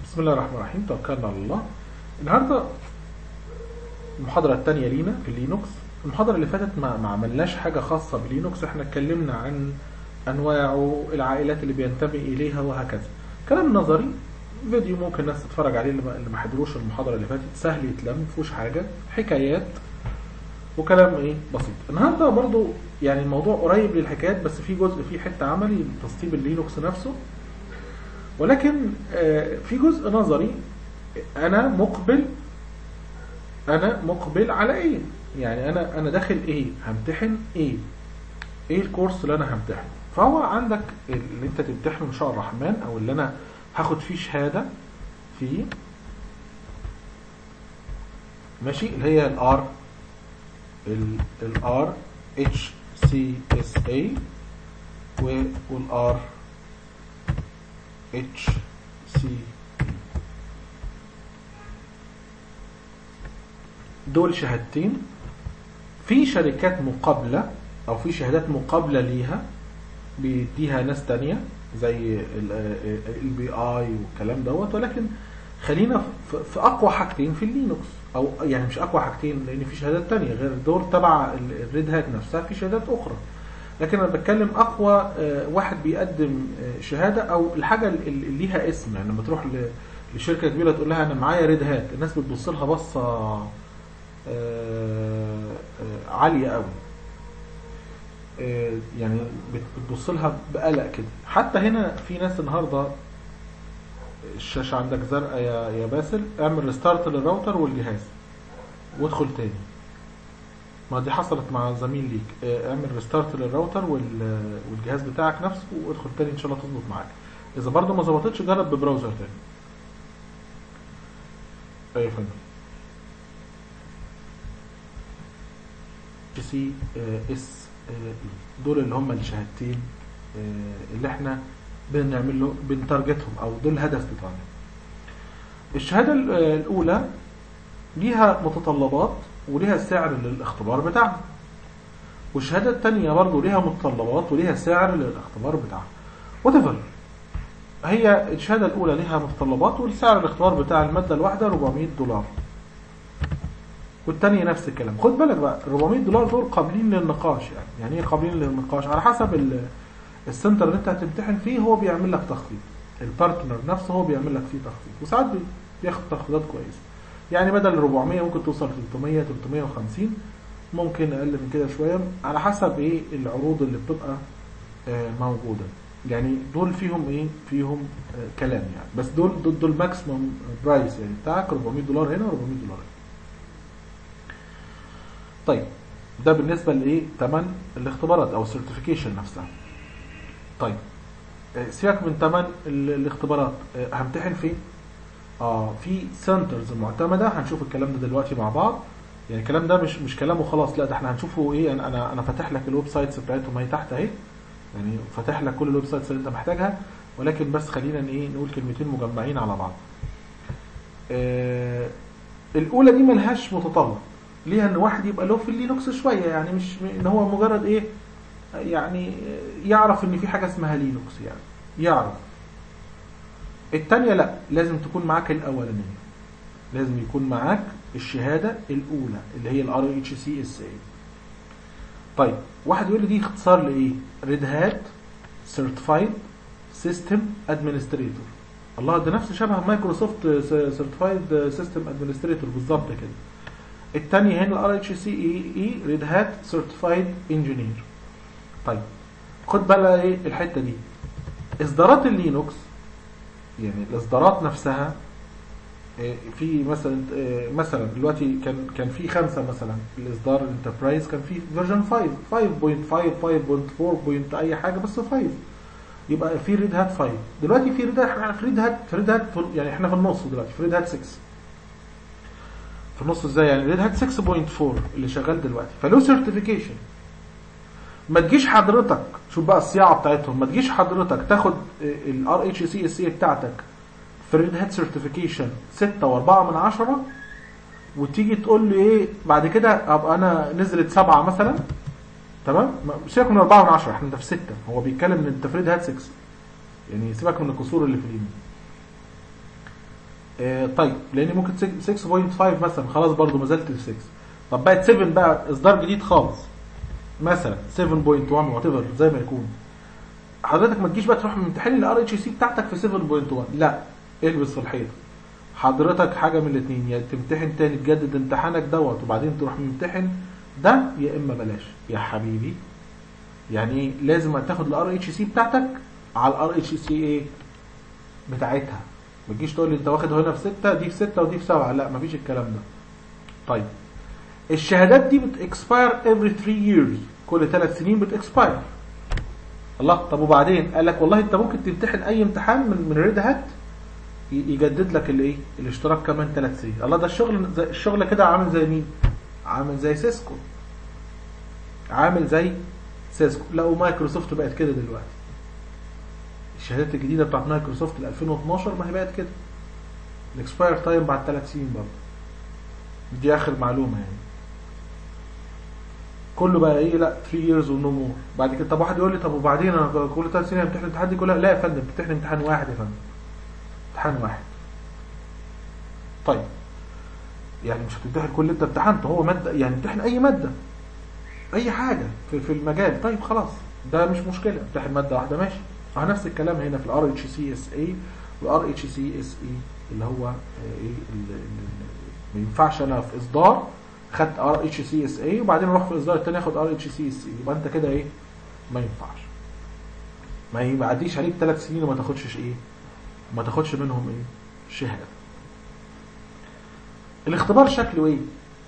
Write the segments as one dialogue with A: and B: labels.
A: بسم الله الرحمن الرحيم توكلنا على الله النهارده المحاضرة الثانية لينا في اللينوكس المحاضرة اللي فاتت ما, ما عملناش حاجة خاصة بلينوكس احنا اتكلمنا عن انواعه العائلات اللي بينتمي اليها وهكذا كلام نظري فيديو ممكن الناس تتفرج عليه اللي ما- اللي ما حضروش المحاضرة اللي فاتت سهل يتلم مفيهوش حاجة حكايات وكلام ايه بسيط النهارده برضو يعني الموضوع قريب للحكايات بس في جزء فيه حته عملي تسطيب اللينوكس نفسه ولكن آه، في جزء نظري انا مقبل انا مقبل على ايه يعني انا انا داخل ايه همتحن ايه ايه الكورس اللي انا همتحنه فهو عندك اللي انت تمتحنه ان شاء الرحمن او اللي انا هاخد فيه شهاده فيه ماشي اللي هي الار الار اتش سي اس اي والار اتش سي دول شهادتين في شركات مقابلة او في شهادات مقابلة ليها بيديها ناس تانية زي البي اي والكلام دوت ولكن خلينا في في اقوى حاجتين في اللينكس او يعني مش اقوى حاجتين لان في شهادات تانية غير دول تبع الريد هات نفسها في شهادات اخرى لكن انا بتكلم اقوى آه، واحد بيقدم آه، شهاده او الحاجه اللي اللي ليها اسم يعني لما تروح ل- لشركه كبيره تقول لها انا معايا ريد هات الناس بتبص لها بصه آه، آه، عاليه قوي آه، يعني بت- بتبص لها بقلق كده حتى هنا في ناس النهارده الشاشه عندك زرقاء يا يا باسل اعمل ريستارت للراوتر والجهاز وادخل تاني ما دي حصلت مع زميل ليك آه، اعمل ريستارت للراوتر وال- والجهاز بتاعك نفسه وادخل تاني ان شاء الله تظبط معاك اذا برضه ما ظبطتش جرب ببراوزر تاني ايوه يا فندم سي اس دول اللي هم الشهادتين آه، اللي احنا بنعمل له بنتارجتهم او دول الهدف بتاعنا الشهاده ال- آه، الاولى ليها متطلبات وليها سعر للاختبار بتاعها والشهاده الثانيه برضه ليها متطلبات وليها سعر للاختبار بتاعها وات هي الشهاده الاولى ليها متطلبات والسعر الاختبار بتاع الماده الواحده 400 دولار والتانية نفس الكلام خد بالك بقى ال 400 دولار دول قابلين للنقاش يعني يعني ايه قابلين للنقاش على حسب ال- السنتر اللي انت هتمتحن فيه هو بيعمل لك تخفيض البارتنر نفسه هو بيعمل لك فيه تخفيض وساعات بي- بياخد تخفيضات كويسه يعني بدل ال 400 ممكن توصل 300 350 ممكن اقل من كده شويه على حسب ايه العروض اللي بتبقى آه، موجوده يعني دول فيهم ايه فيهم آه، كلام يعني بس دول دول, دول ماكسيمم برايس يعني بتاعك 400 دولار هنا و 400 دولار هنا طيب ده بالنسبه لايه ثمن الاختبارات او السيرتيفيكيشن نفسها طيب آه، سيبك من ثمن ال- الاختبارات آه، همتحن فين اه في سنترز معتمده هنشوف الكلام ده دلوقتي مع بعض يعني الكلام ده مش مش كلام وخلاص لا ده احنا هنشوفه ايه انا انا انا فاتح لك الويب سايتس بتاعتهم اهي تحت اهي يعني فاتح لك كل الويب سايتس اللي انت محتاجها ولكن بس خلينا ايه نقول كلمتين مجمعين على بعض آه الاولى دي ملهاش متطلب ليها ان واحد يبقى له في اللينكس شويه يعني مش ان هو مجرد ايه يعني يعرف ان في حاجه اسمها لينكس يعني يعرف التانية لا لازم تكون معاك الاولانيه لازم يكون معاك الشهاده الاولى اللي هي الار اتش سي اس اي طيب واحد يقول لي دي اختصار لايه ريد هات سيرتيفايد سيستم ادمنستريتور الله ده نفس شبه مايكروسوفت سيرتيفايد سيستم ادمنستريتور بالظبط كده الثانيه هنا الار اتش سي اي اي ريد هات سيرتيفايد انجينير طيب خد بقى ايه الحته دي اصدارات اللينوكس يعني الاصدارات نفسها إيه، في مثلا إيه، مثلا دلوقتي كان كان في خمسه مثلا الاصدار الانتربرايز كان في فيرجن 5 5.5 5.4 اي حاجه بس 5 يبقى في ريد هات 5 دلوقتي في ريد هات احنا في ريد هات في ريد هات في- يعني احنا في النص دلوقتي في ريد هات 6 في النص ازاي يعني ريد هات 6.4 اللي شغال دلوقتي فله سيرتيفيكيشن ما تجيش حضرتك شوف بقى الصياعه بتاعتهم ما تجيش حضرتك تاخد الار اتش سي اس اي بتاعتك في الريد هات سيرتيفيكيشن 6 و4 من 10 وتيجي تقول لي ايه بعد كده ابقى انا نزلت 7 مثلا تمام ما- سيبك من 4 من 10 احنا في 6 هو بيتكلم ان انت في ريد هات 6 يعني سيبك من الكسور اللي في اليمين آه طيب لان ممكن 6.5 مثلا خلاص برضو ما زلت ال 6 طب بقت 7 بقى اصدار جديد خالص مثلا 7.1 وات ايفر زي ما يكون حضرتك ما تجيش بقى تروح ممتحن الار اتش سي بتاعتك في 7.1 لا البس في الحيط حضرتك حاجه من الاثنين يا تمتحن تاني تجدد امتحانك دوت وبعدين تروح ممتحن ده يا اما بلاش يا حبيبي يعني ايه لازم تاخد الار اتش سي بتاعتك على الار اتش سي ايه بتاعتها ما تجيش تقول لي انت واخد هنا في 6 دي في 6 ودي في 7 لا مفيش الكلام ده طيب الشهادات دي بتكسباير افري 3 years كل 3 سنين بتكسباير الله طب وبعدين قال لك والله انت ممكن تمتحن اي امتحان من من ريد هات يجدد لك الايه الاشتراك كمان 3 سنين الله ده الشغل زي الشغل كده عامل زي مين عامل زي سيسكو عامل زي سيسكو لا ومايكروسوفت بقت كده دلوقتي الشهادات الجديده بتاعت مايكروسوفت ال 2012 ما هي بقت كده الاكسباير تايم بعد 3 سنين برضه دي اخر معلومه يعني كله بقى ايه لا 3 years ونو مور بعد كده طب واحد يقول لي طب وبعدين انا كل 3 سنين بتمتحن الامتحان دي كلها لا يا فندم بتمتحن امتحان واحد يا فندم امتحان واحد طيب يعني مش هتمتحن كل اللي انت امتحنته هو ماده يعني امتحن اي ماده اي حاجه في, في المجال طيب خلاص ده مش مشكله امتحن ماده واحده ماشي اه نفس الكلام هنا في الار اتش سي اس اي والار اتش سي اس اي اللي هو آه، ايه ال- ال- ما ينفعش انا في اصدار خدت ار اتش سي اس اي وبعدين اروح في الاصدار الثاني اخد ار اتش سي اس اي يبقى انت كده ايه ما ينفعش ما يعديش عليك ثلاث سنين وما تاخدش ايه ما تاخدش منهم ايه شهاده الاختبار شكله ايه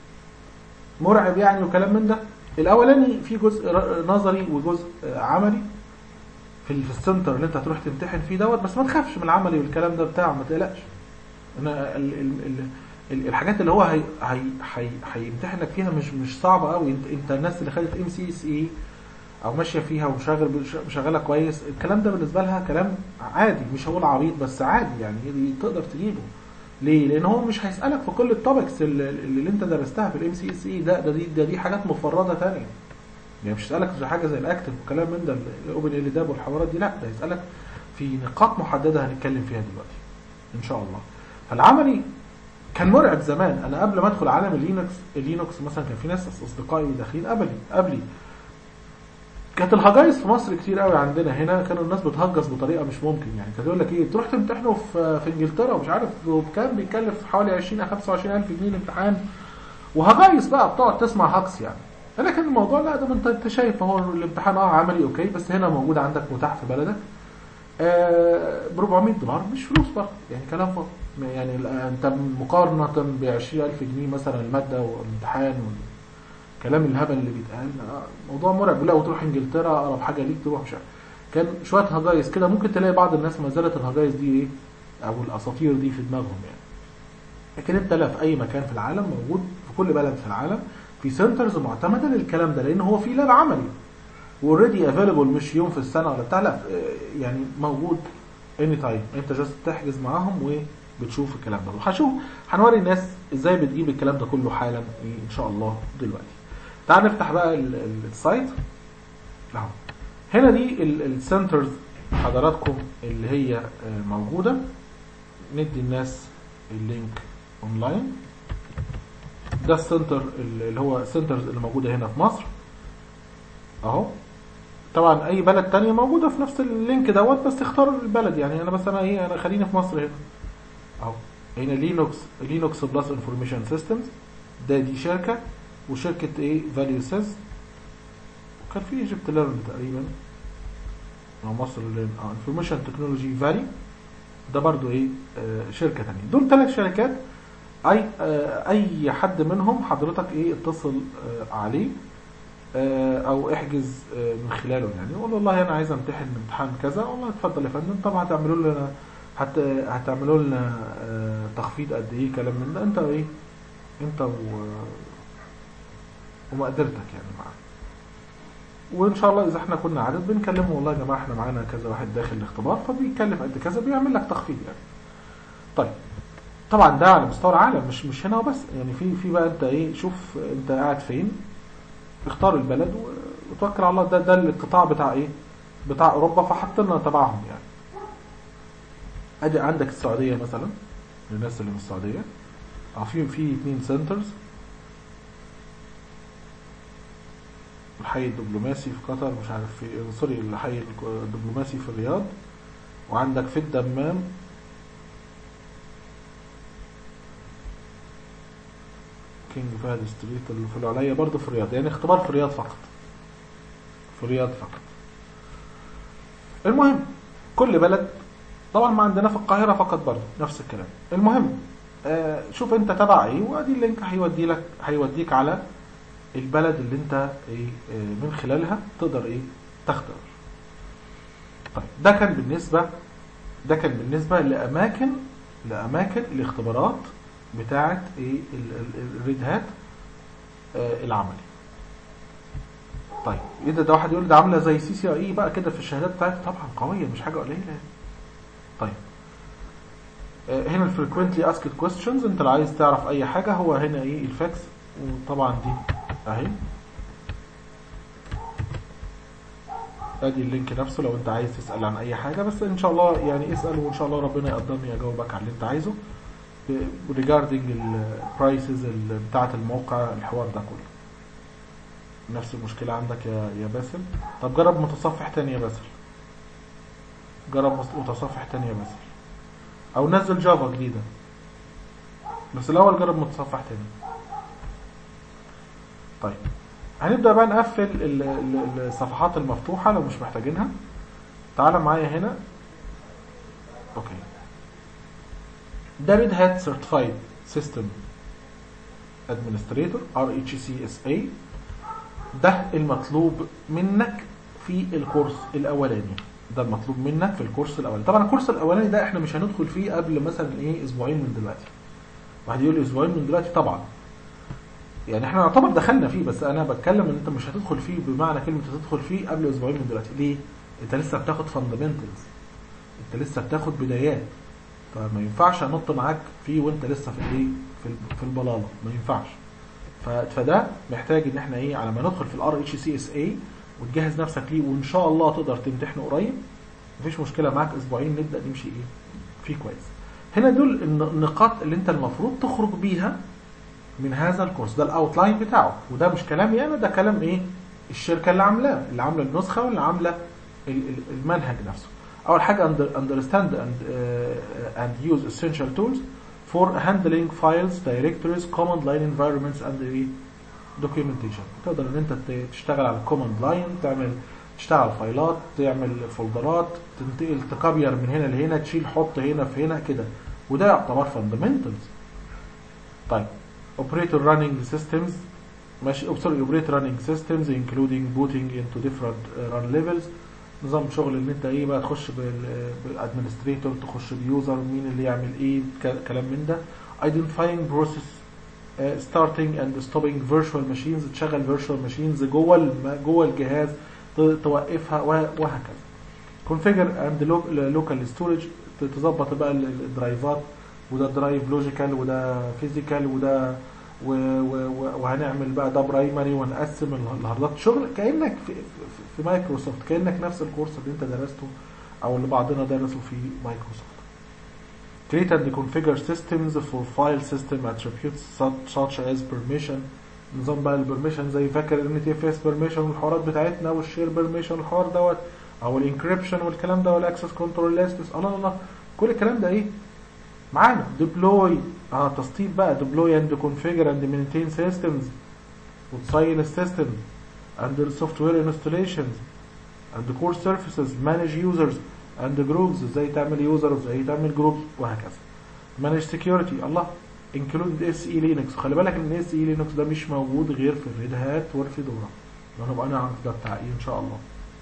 A: مرعب يعني وكلام من ده الاولاني في جزء ر- نظري وجزء آه، عملي في ال- في السنتر اللي انت هتروح تمتحن فيه دوت بس ما تخافش من العملي والكلام ده بتاعه ما تقلقش انا ال ال ال ال- الحاجات اللي هو هي هي هي هيمتحنك فيها مش مش صعبه قوي انت انت الناس اللي خدت ام سي اس اي او ماشيه فيها ومشغل مشغله كويس الكلام ده بالنسبه لها كلام عادي مش هقول عبيط بس عادي يعني دي تقدر تجيبه ليه؟ لان هو مش هيسالك في كل التوبكس اللي, اللي انت درستها في الام سي اس اي ده ده دي ده دي حاجات مفرده ثانيه يعني مش هيسالك في حاجه زي الاكتف وكلام من ده الاوبن ال داب والحوارات دي لا ده هيسالك في نقاط محدده هنتكلم فيها دلوقتي ان شاء الله فالعملي كان مرعب زمان انا قبل ما ادخل عالم اللينكس اللينكس مثلا كان في ناس اصدقائي داخلين قبلي قبلي كانت الهجايز في مصر كتير قوي عندنا هنا كانوا الناس بتهجس بطريقه مش ممكن يعني كان يقول لك ايه تروح تمتحنوا في في انجلترا ومش عارف وبكام بيتكلف حوالي 20 او 25 الف جنيه الامتحان وهجايز بقى بتقعد تسمع هجس يعني لكن الموضوع لا ده ما انت انت شايف هو الامتحان اه عملي اوكي بس هنا موجود عندك متاح في بلدك ب 400 دولار مش فلوس برضه يعني كلام فاضي يعني ال- انت مقارنه ب 20000 جنيه مثلا الماده والامتحان والكلام الهبل اللي بيتقال آه، موضوع مرعب لا وتروح انجلترا اقرب حاجه ليك تروح مش عارف كان شويه هجايز كده ممكن تلاقي بعض الناس ما زالت الهجايز دي ايه او الاساطير دي في دماغهم يعني لكن انت لا في اي مكان في العالم موجود في كل بلد في العالم في سنترز معتمده للكلام ده لان هو في لاب عملي واوريدي افيلبل مش يوم في السنه ولا بتاع لا آه، يعني موجود اني تايم انت جاست تحجز معاهم وبتشوف الكلام ده وهشوف هنوري الناس ازاي بتجيب الكلام ده كله حالا إيه ان شاء الله دلوقتي تعال نفتح بقى ال- ال- السايت اهو هنا دي السنترز حضراتكم اللي هي آه، موجوده ندي الناس اللينك اونلاين ده السنتر اللي هو السنترز اللي موجوده هنا في مصر اهو طبعا اي بلد تانية موجوده في نفس اللينك دوت بس تختار البلد يعني انا بس انا ايه انا خليني في مصر هنا اهو هنا لينوكس لينوكس بلس انفورميشن سيستمز ده دي شركه وشركه ايه فاليو سيز وكان في ايجيبت ليرن تقريبا او مصر ليرن اه انفورميشن تكنولوجي فالي ده برضو ايه آه شركه تانية دول ثلاث شركات اي آه اي حد منهم حضرتك ايه اتصل آه عليه آه، او احجز آه، من خلاله يعني قول والله انا عايز امتحن امتحان كذا والله اتفضل يا فندم طبعا هتعملوا لنا هت... هتعملوا لنا آه، تخفيض قد ايه كلام من ده انت وايه انت و... ومقدرتك يعني معاه وان شاء الله اذا احنا كنا عدد بنكلمه والله يا جماعه احنا معانا كذا واحد داخل الاختبار فبيكلف قد كذا بيعمل لك تخفيض يعني طيب طبعا ده على مستوى العالم مش مش هنا وبس يعني في في بقى انت ايه شوف انت قاعد فين اختار البلد و- وتوكل على الله ده ده القطاع بتاع ايه بتاع اوروبا فحط لنا تبعهم يعني ادي عندك السعوديه مثلا للناس اللي من السعوديه اه في في اثنين سنترز الحي الدبلوماسي في قطر مش عارف في سوري الحي الدبلوماسي في الرياض وعندك في الدمام كينج فهد ستريت اللي في العليا برضه في الرياض يعني اختبار في الرياض فقط في الرياض فقط المهم كل بلد طبعا ما عندنا في القاهرة فقط برضه نفس الكلام المهم آه شوف انت تبع ايه وادي اللينك هيودي لك هيوديك على البلد اللي انت ايه آه من خلالها تقدر ايه تختار طيب ده كان بالنسبة ده كان بالنسبة لأماكن لأماكن الاختبارات بتاعة ايه الريد هات آه العملي طيب ايه ده ده واحد يقول ده عامله زي سي سي اي بقى كده في الشهادات بتاعتها طبعا قويه مش حاجه قليله طيب آه هنا الفريكوينتلي اسكت كويستشنز انت لو عايز تعرف اي حاجه هو هنا ايه الفاكس وطبعا دي اهي ادي اللينك نفسه لو انت عايز تسال عن اي حاجه بس ان شاء الله يعني اسال وان شاء الله ربنا يقدرني اجاوبك على اللي انت عايزه ريجاردنج البرايسز بتاعه الموقع الحوار ده كله نفس المشكلة عندك يا يا باسل طب جرب متصفح تاني يا باسل جرب متصفح تاني يا باسل او نزل جافا جديدة بس الاول جرب متصفح تاني طيب هنبدأ بقى نقفل الصفحات المفتوحة لو مش محتاجينها تعال معايا هنا اوكي ده ريد هات سيرتيفايد سيستم ادمنستريتور ار اتش سي اس اي ده المطلوب منك في الكورس الاولاني ده المطلوب منك في الكورس الاولاني طبعا الكورس الاولاني ده احنا مش هندخل فيه قبل مثلا ايه اسبوعين من دلوقتي واحد يقول لي اسبوعين من دلوقتي طبعا يعني احنا نعتبر دخلنا فيه بس انا بتكلم ان انت مش هتدخل فيه بمعنى كلمه هتدخل فيه قبل اسبوعين من دلوقتي ليه انت لسه بتاخد فاندمنتالز انت لسه بتاخد بدايات فما ينفعش انط معاك فيه وانت لسه في الايه في البلاله ما ينفعش فده محتاج ان احنا ايه على ما ندخل في الار اتش سي اس اي وتجهز نفسك ليه وان شاء الله تقدر تمتحنه قريب مفيش مشكله معاك اسبوعين نبدا نمشي ايه فيه كويس هنا دول النقاط اللي انت المفروض تخرج بيها من هذا الكورس ده الاوتلاين بتاعه وده مش كلامي انا ده كلام ايه الشركه اللي عاملاه اللي عامله النسخه واللي عامله المنهج نفسه اول حاجه understand and uh, and use essential tools for handling files, directories, command line environments and the documentation تقدر ان انت تشتغل على command line تعمل تشتغل فايلات تعمل فولدرات تنتقل تكابير من هنا لهنا تشيل حط هنا في هنا كده وده يعتبر fundamentals طيب operator running systems ماشي sorry operator running systems including booting into different run levels نظام شغل ان انت ايه بقى تخش بالادمنستريتور تخش بيوزر مين اللي يعمل ايه كلام من ده identifying process uh, starting and stopping virtual machines تشغل virtual machines جوه جوه الجهاز توقفها وهكذا configure and local storage تظبط بقى الدرايفات وده درايف لوجيكال وده فيزيكال وده و و وهنعمل بقى ده برايمري ونقسم الهاردات شغل كانك في, في مايكروسوفت كانك نفس الكورس اللي انت درسته او اللي بعضنا درسه في مايكروسوفت create and configure systems for file system attributes such as permission نظام بقى البرميشن زي فاكر ان تي اف اس بيرميشن والحوارات بتاعتنا والشير بيرميشن والحوار دوت او الانكريبشن والكلام ده والاكسس كنترول ليستس الله الله كل الكلام ده ايه معانا ديبلوي اه تسطيب بقى ديبلوي اند كونفيجر اند مينتين سيستمز وتصين السيستم اند السوفت وير انستليشنز اند كور سيرفيسز مانج يوزرز اند جروبز ازاي تعمل يوزر وازاي تعمل جروبز وهكذا مانج سكيورتي الله انكلود اس اي لينكس خلي بالك ان اس اي لينكس ده مش موجود غير في الريد هات والفيدورا وهنبقى نعرف ده بتاع ايه ان شاء الله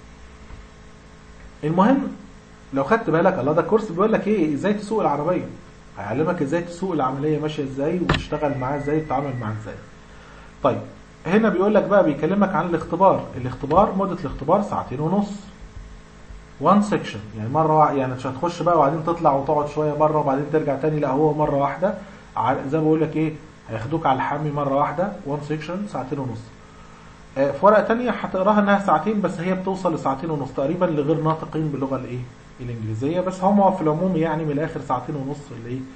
A: المهم لو خدت بالك الله ده كورس بيقول لك ايه ازاي تسوق العربيه هيعلمك ازاي تسوق العمليه ماشيه ازاي وتشتغل معاه ازاي وتتعامل معاه ازاي طيب هنا بيقول لك بقى بيكلمك عن الاختبار الاختبار مده الاختبار ساعتين ونص وان سيكشن يعني مره يعني مش هتخش بقى وبعدين تطلع وتقعد شويه مره وبعدين ترجع تاني لا هو مره واحده زي ما بقول لك ايه هياخدوك على الحامي مره واحده وان سيكشن ساعتين ونص في ورقه تانية هتقراها انها ساعتين بس هي بتوصل لساعتين ونص تقريبا لغير ناطقين باللغه الايه الانجليزيه بس هم في العموم يعني من الاخر ساعتين ونص الايه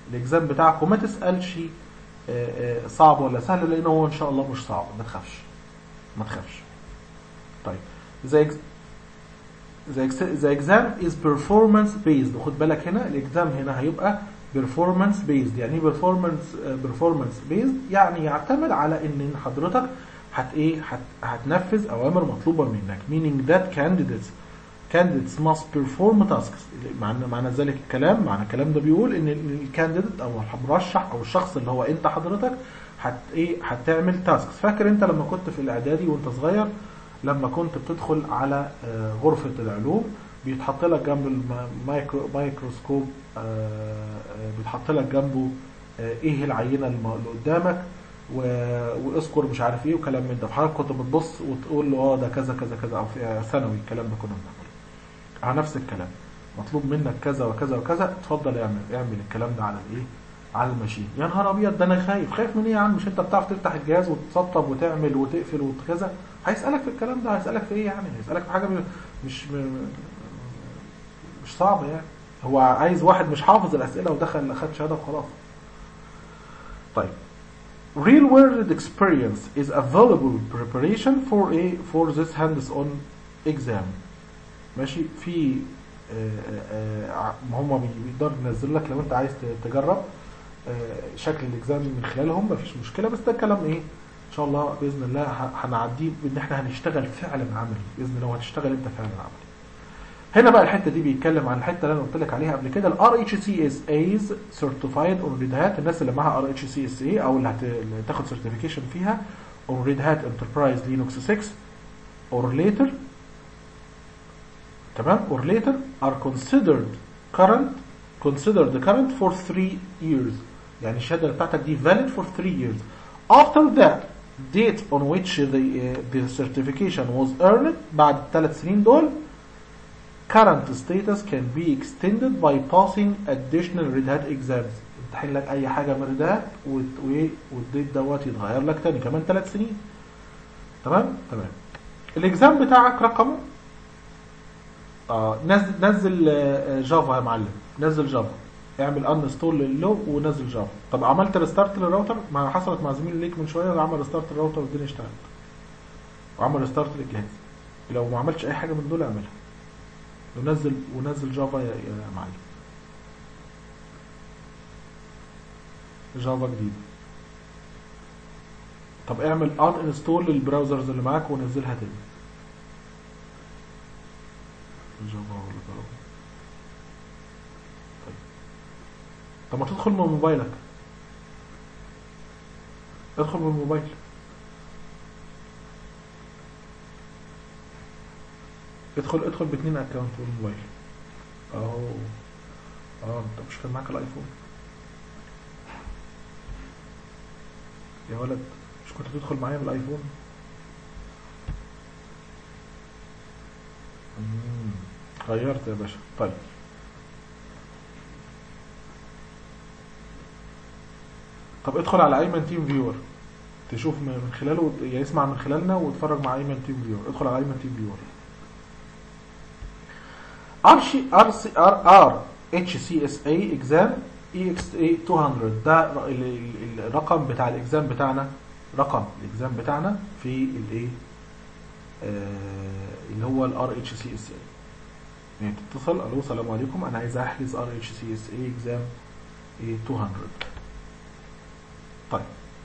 A: الاكزام بتاعك وما تسالش آه، آه، صعب ولا سهل لان هو ان شاء الله مش صعب ما تخافش ما تخافش طيب زي the, ex- the exam is performance based خد بالك هنا الاكزام هنا هيبقى performance based يعني ايه performance آه، performance based يعني يعتمد على ان حضرتك هت ايه هت هتنفذ اوامر مطلوبه منك meaning that candidates candidates must perform tasks معنى معنى ذلك الكلام معنى الكلام ده بيقول ان الكانديديت او المرشح او الشخص اللي هو انت حضرتك هت ايه هتعمل تاسكس فاكر انت لما كنت في الاعدادي وانت صغير لما كنت بتدخل على آه، غرفة العلوم بيتحط لك جنب الميكرو مايكروسكوب آه، آه، بيتحط لك جنبه آه، ايه العينة الم- اللي قدامك و- واذكر مش عارف ايه وكلام من ده فحضرتك كنت بتبص وتقول له اه ده كذا كذا كذا او في ثانوي الكلام ده كنا بنعمله على نفس الكلام مطلوب منك كذا وكذا وكذا اتفضل اعمل اعمل الكلام ده على الايه على الماشين يا نهار ابيض ده انا خايف خايف من ايه يا عم مش انت بتعرف تفتح الجهاز وتسطب وتعمل وتقفل وكذا هيسالك في الكلام ده هيسالك في ايه يعني هيسالك في حاجه م- مش م- مش صعبه يعني هو عايز واحد مش حافظ الاسئله ودخل اخد شهاده وخلاص طيب real world experience is available preparation for a for this hands-on exam ماشي في آه، آه، آه، هم بيقدر ينزل لك لو انت عايز ت- تجرب آه، شكل الاكزام من خلالهم مفيش مشكله بس ده كلام ايه ان شاء الله باذن الله ه- هنعديه بان احنا هنشتغل فعلا عملي باذن الله وهتشتغل انت فعلا عملي هنا بقى الحته دي بيتكلم عن الحته اللي انا قلت لك عليها قبل كده الار اتش سي اس ايز سيرتيفايد اون ريد هات الناس اللي معاها ار اتش سي اس اي او اللي هت- اللي هتاخد سيرتيفيكيشن فيها اون ريد هات انتربرايز لينوكس 6 اور ليتر تمام or later are considered current considered current for 3 years يعني الشهاده بتاعتك دي valid for 3 years after that date on which the, uh, the certification was earned بعد الثلاث سنين دول current status can be extended by passing additional red hat exams امتحن لك اي حاجه من red hat وت- وايه والديت دوت يتغير لك تاني كمان ثلاث سنين تمام تمام الاكزام بتاعك رقمه اه نزل نزل آه، جافا يا معلم نزل جافا اعمل انستول للو ونزل جافا طب عملت ريستارت للراوتر ما حصلت مع زميل ليك من شويه عمل ريستارت للراوتر والدنيا اشتغلت وعمل ريستارت للجهاز لو ما عملتش اي حاجه من دول اعملها ونزل ونزل جافا يا, يا معلم جافا جديد طب اعمل ان انستول للبراوزرز اللي معاك ونزلها تاني جافا ولا جافا طيب طب ما تدخل من موبايلك ادخل من الموبايل ادخل ادخل باتنين اكونت في الموبايل اهو اه انت مش كان معاك الايفون يا ولد مش كنت تدخل معايا بالايفون مم. غيرت يا باشا طيب طب ادخل على ايمن تيم فيور تشوف من من خلاله يعني اسمع من خلالنا واتفرج مع ايمن تيم فيور ادخل على ايمن تيم فيور ار سي ار سي ار ار اتش سي اس اي اكزام اي اكس اي 200 ده ر- ال- ال- الرقم بتاع الاكزام بتاعنا رقم الاكزام بتاعنا في الايه آه، اللي هو الار اتش سي اس اي يعني تتصل الو السلام عليكم انا عايز احجز ار اتش سي اس اي اكزام اي 200 طيب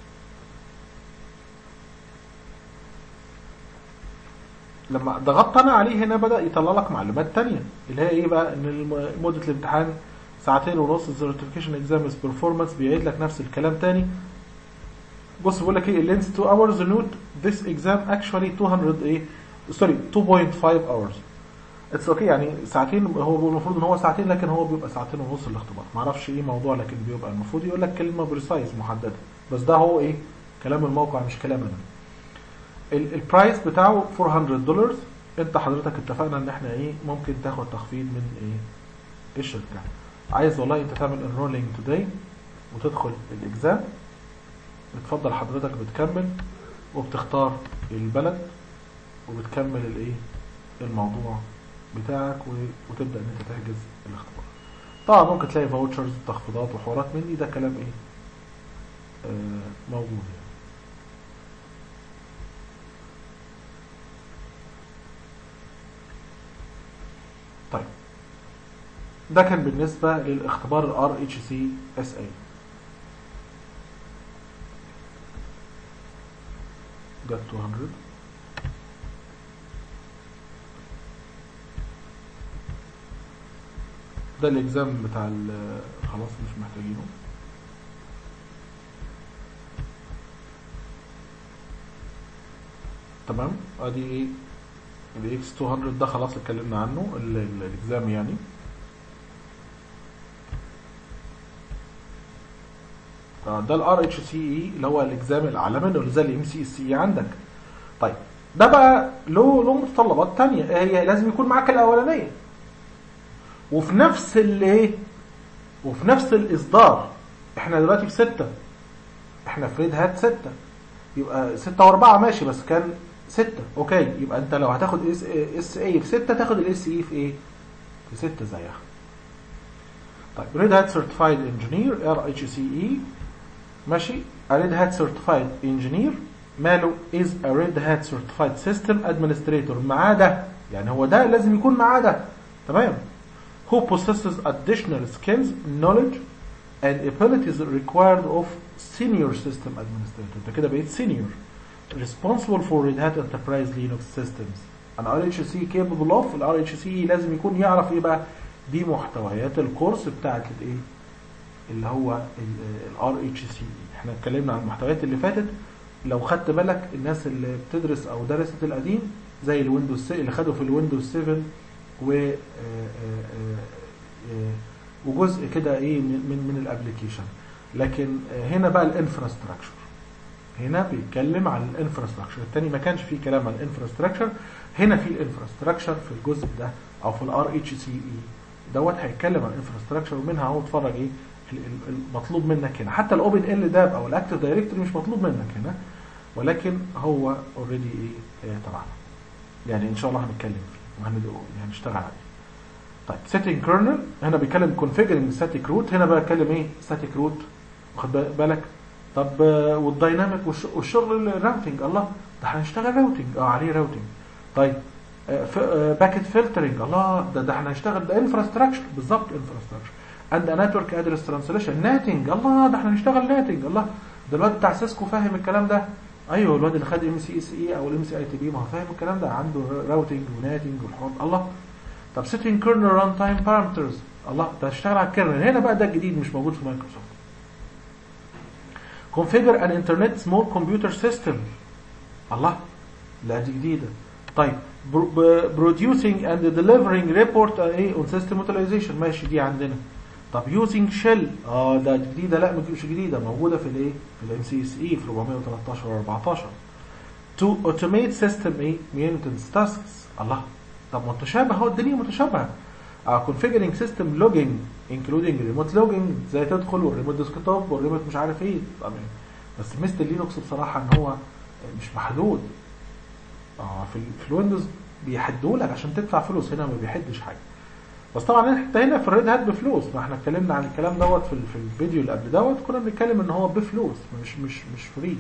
A: لما ضغطت انا عليه هنا بدا يطلع لك معلومات تانية اللي هي ايه بقى ان الم- مده الامتحان ساعتين ونص السيرتيفيكيشن اكزام بيرفورمانس بيعيد لك نفس الكلام تاني بص بيقول لك ايه اللينس 2 hours نوت this exam actually 200 ايه سوري 2.5 hours اتس اوكي يعني ساعتين هو بيقول المفروض ان هو ساعتين لكن هو بيبقى ساعتين ونص الاختبار ما اعرفش ايه موضوع لكن بيبقى المفروض يقول لك كلمه بريسايز محدده بس ده هو ايه كلام الموقع مش كلام انا ال- البرايس بتاعه 400 دولار انت حضرتك اتفقنا ان احنا ايه ممكن تاخد تخفيض من ايه الشركه عايز والله انت تعمل انرولينج توداي وتدخل الاكزام اتفضل حضرتك بتكمل وبتختار البلد وبتكمل الايه الموضوع بتاعك و- وتبدا ان انت تحجز الاختبار طبعا ممكن تلاقي فاوتشرز وتخفيضات وحوارات من دي ده كلام ايه آه موجود يعني. طيب ده كان بالنسبة للاختبار ال RHCSA ده 200 ده الاكزام بتاع ال- خلاص مش محتاجينه تمام ادي ايه الاكس 200 ده خلاص اتكلمنا عنه ال- ال- الاكزام يعني آه، ده الار اتش سي اي اللي هو الاكزام الاعلى منه اللي زي الام سي اس اي عندك طيب ده بقى له له متطلبات تانية هي لازم يكون معاك الاولانيه وفي نفس الايه وفي نفس الاصدار احنا دلوقتي في ستة احنا في ريد هات ستة يبقى ستة واربعة ماشي بس كان ستة اوكي يبقى انت لو هتاخد اس اس اي في ستة تاخد الاس اي في ايه في ستة زيها طيب ريد هات سيرتيفايد انجينير ار اتش سي اي ماشي ريد هات سيرتيفايد انجينير ماله از ا ريد هات سيرتيفايد سيستم ادمنستريتور معاه ده يعني هو ده لازم يكون معاه ده تمام who possesses additional skills, knowledge, and abilities required of senior system administrator. انت كده بقيت senior. Responsible for Red Hat Enterprise Linux systems. An RHC capable of ال RHC لازم يكون يعرف ايه بقى دي محتويات الكورس بتاعت الايه اللي هو ال RHC احنا اتكلمنا عن المحتويات اللي فاتت لو خدت بالك الناس اللي بتدرس او درست القديم زي الويندوز اللي خدوا في الويندوز 7 و آه، آه، آه، وجزء كده ايه من من, من الابلكيشن لكن آه، هنا بقى الانفراستراكشر هنا بيتكلم عن الانفراستراكشر التاني ما كانش فيه كلام عن الانفراستراكشر هنا في الانفراستراكشر في الجزء ده او في الار اتش سي اي دوت هيتكلم عن الانفراستراكشر ومنها هو اتفرج ايه ال- ال- المطلوب منك هنا حتى الاوبن ال داب او الاكتف دايركتوري مش مطلوب منك هنا ولكن هو اوريدي ايه آه، تبعنا يعني ان شاء الله هنتكلم فيه وهنشتغل عليه طيب setting kernel هنا بيتكلم configuring static root هنا بقى اتكلم ايه static root واخد بالك طب آه، والدايناميك والش- والشغل الراوتنج الله ده هنشتغل راوتنج اه عليه راوتنج طيب باكيت فلترنج الله ده ده احنا هنشتغل ده انفراستراكشر بالظبط انفراستراكشر اند نتورك ادرس ترانسليشن ناتنج الله ده احنا هنشتغل ناتنج الله ده الواد بتاع سيسكو فاهم الكلام ده ايوه الواد اللي خد ام سي اس اي او الام سي اي تي بي ما هو فاهم الكلام ده عنده راوتنج وناتنج والحوار الله طب سيتنج كيرنل ران تايم بارامترز الله ده هتشتغل على الكيرنل هنا بقى ده الجديد مش موجود في مايكروسوفت configure an internet small computer system الله لا دي جديدة طيب bro- ب- producing and delivering report آه، ايه on system utilization ماشي دي عندنا طب using shell اه ده جديدة لا مش جديدة موجودة في الايه في الام سي اس اي في 413 و 14 to automate system ايه maintenance tasks الله طب متشابه هو الدنيا متشابهة uh, configuring system logging including remote logging زي تدخل والريموت ديسكتوب والريموت مش عارف ايه طبعا بس ميزة اللينكس بصراحة ان هو مش محدود اه في, ال- في الويندوز بيحدوا لك عشان تدفع فلوس هنا ما بيحدش حاجة بس طبعا انت هنا في الريد هات بفلوس ما احنا اتكلمنا عن الكلام دوت في, ال- في الفيديو اللي قبل دوت كنا بنتكلم ان هو بفلوس مش مش مش فري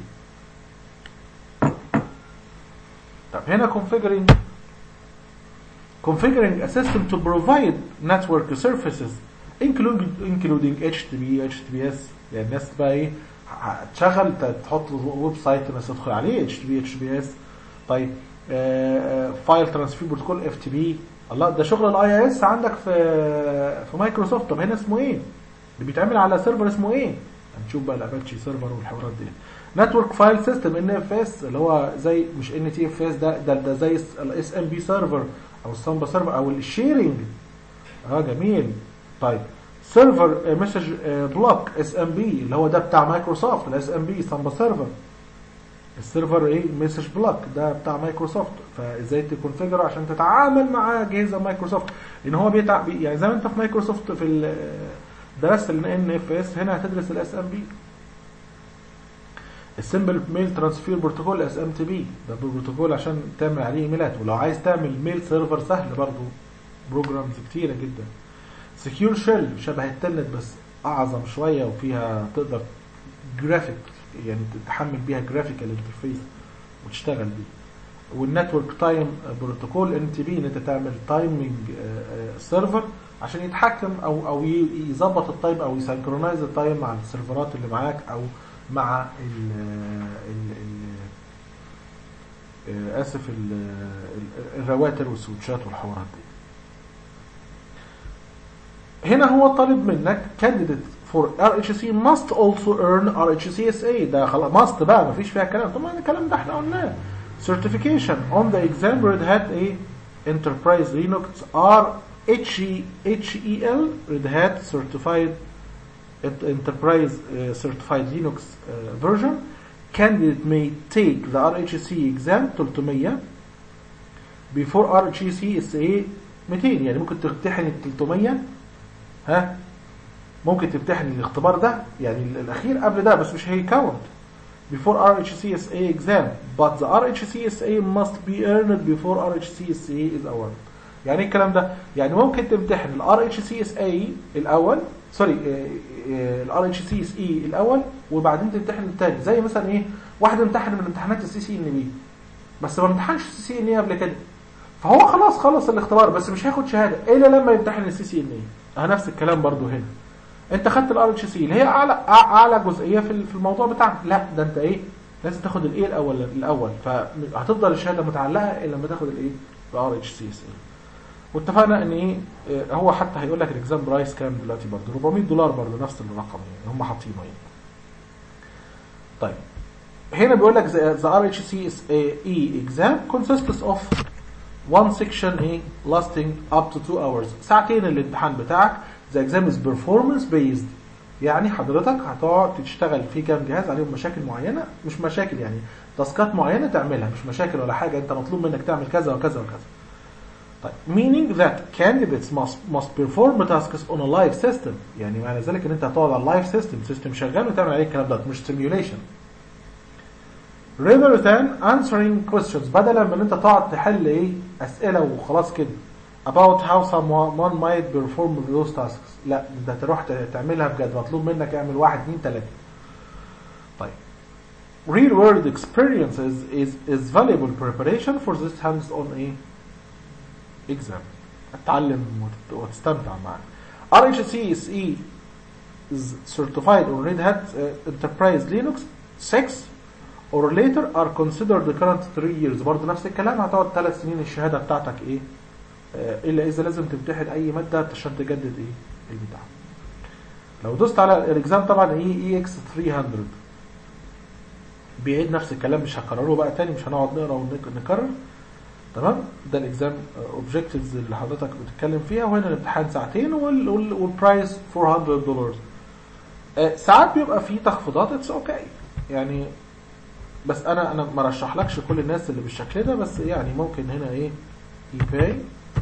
A: طب هنا configuring configuring a system to provide network services including including HTTP HTTPS يعني الناس بقى ايه هتشغل ت- تحط ويب سايت الناس تدخل عليه HTTP HTTPS طيب فايل ترانسفير بروتوكول اف تي بي الله ده شغل الاي اس عندك في في مايكروسوفت طب هنا اسمه ايه؟ اللي بيتعمل على سيرفر اسمه ايه؟ هنشوف بقى الاباتشي سيرفر والحوارات دي نتورك فايل سيستم ان اف اس اللي هو زي مش ان تي اف اس ده ده, ده زي الاس ام بي سيرفر او السامبا سيرفر او الشيرنج اه جميل طيب سيرفر مسج بلوك اس ام بي اللي هو ده بتاع مايكروسوفت الاس ام بي سامبا سيرفر السيرفر ايه مسج بلوك ده بتاع مايكروسوفت فازاي تكونفيجر عشان تتعامل مع اجهزه مايكروسوفت لان هو بيتع... بي- يعني زي ما انت في مايكروسوفت في ال- درست ال ان اف اس هنا هتدرس الاس ام بي السمبل ميل ترانسفير بروتوكول اس ام تي بي ده بروتوكول عشان تعمل عليه ايميلات ولو عايز تعمل ميل سيرفر سهل برضو بروجرامز كتيره جدا سكيور شيل شبه التلنت بس اعظم شويه وفيها تقدر جرافيك يعني تحمل بيها جرافيكال انترفيس وتشتغل بيه والنتورك تايم بروتوكول ان تي بي ان انت تعمل تايمنج سيرفر عشان يتحكم او او ي- يظبط التايم او يسنكرونايز التايم مع السيرفرات اللي معاك او مع ال ال ال آه، اسف ال- ال- الرواتر والسويتشات والحوارات دي هنا هو طالب منك candidate for RHC must also earn RHCSA ده خلاص must بقى مفيش فيها كلام طبعا الكلام ده احنا قلناه certification on the exam Red Hat A Enterprise Linux R HE HEL Red Hat certified Ent- Enterprise uh, certified Linux uh, version candidate may take the RHC exam 300 before RHCSA 200 يعني ممكن تمتحن ال 300 ها ممكن تمتحن الاختبار ده يعني ال- الاخير قبل ده بس مش هيكاونت before RHCSA exam but the RHCSA must be earned before RHCSA is awarded يعني ايه الكلام ده يعني ممكن تمتحن ال RHCSA الاول سوري ال RHCSE الاول وبعدين تمتحن الثاني زي مثلا ايه واحد امتحن من امتحانات السي سي ان بي بس ما امتحنش السي سي ان اي قبل كده فهو خلاص خلص الاختبار بس مش هياخد شهاده الا لما يمتحن السي سي ان اي اه نفس الكلام برضو هنا انت خدت الار اتش سي اللي هي اعلى أع- اعلى جزئيه في في الموضوع بتاعك لا ده انت ايه لازم تاخد الايه الاول الاول فهتفضل الشهاده متعلقه الا لما تاخد الايه الار اتش سي اس اي واتفقنا ان ايه اه، هو حتى هيقول لك الاكزام برايس كام دلوقتي برضه 400 دولار برضه نفس الرقم يعني هم حاطينه يعني طيب هنا بيقول لك the, the RHCE exam consists of one section A lasting up to two hours ساعتين الامتحان بتاعك the exam is performance based يعني حضرتك هتقعد تشتغل في كام جهاز عليهم مشاكل معينة مش مشاكل يعني تاسكات معينة تعملها مش مشاكل ولا حاجة انت مطلوب منك تعمل كذا وكذا وكذا طيب meaning that candidates must must perform tasks on a live system يعني معنى ذلك ان انت هتقعد على اللايف سيستم سيستم شغال وتعمل عليه الكلام ده مش simulation rather than answering questions بدلا من ان انت تقعد تحل ايه اسئله وخلاص كده about how someone might perform those tasks لا ده تروح ت- تعملها بجد مطلوب منك اعمل واحد اتنين تلاته طيب real world experiences is is valuable preparation for this hands on a exam اتعلم وتت- وتستمتع معاه RHCSE is certified on Red Hat uh, Enterprise Linux 6 or later are considered the current 3 years برضه نفس الكلام هتقعد 3 سنين الشهاده بتاعتك ايه آه، الا اذا لازم تمتحن اي ماده عشان تجدد ايه البتاع لو دوست على الاكزام طبعا ايه اي اكس 300 بيعيد نفس الكلام مش هكرره بقى تاني مش هنقعد نقرا ونكرر تمام ده الاكزام اوبجكتيفز اللي حضرتك بتتكلم فيها وهنا الامتحان ساعتين وال- وال- والبرايس 400 دولار آه، ساعات بيبقى فيه تخفيضات اتس اوكي يعني بس انا انا ما رشحلكش كل الناس اللي بالشكل ده بس يعني ممكن هنا ايه اي باي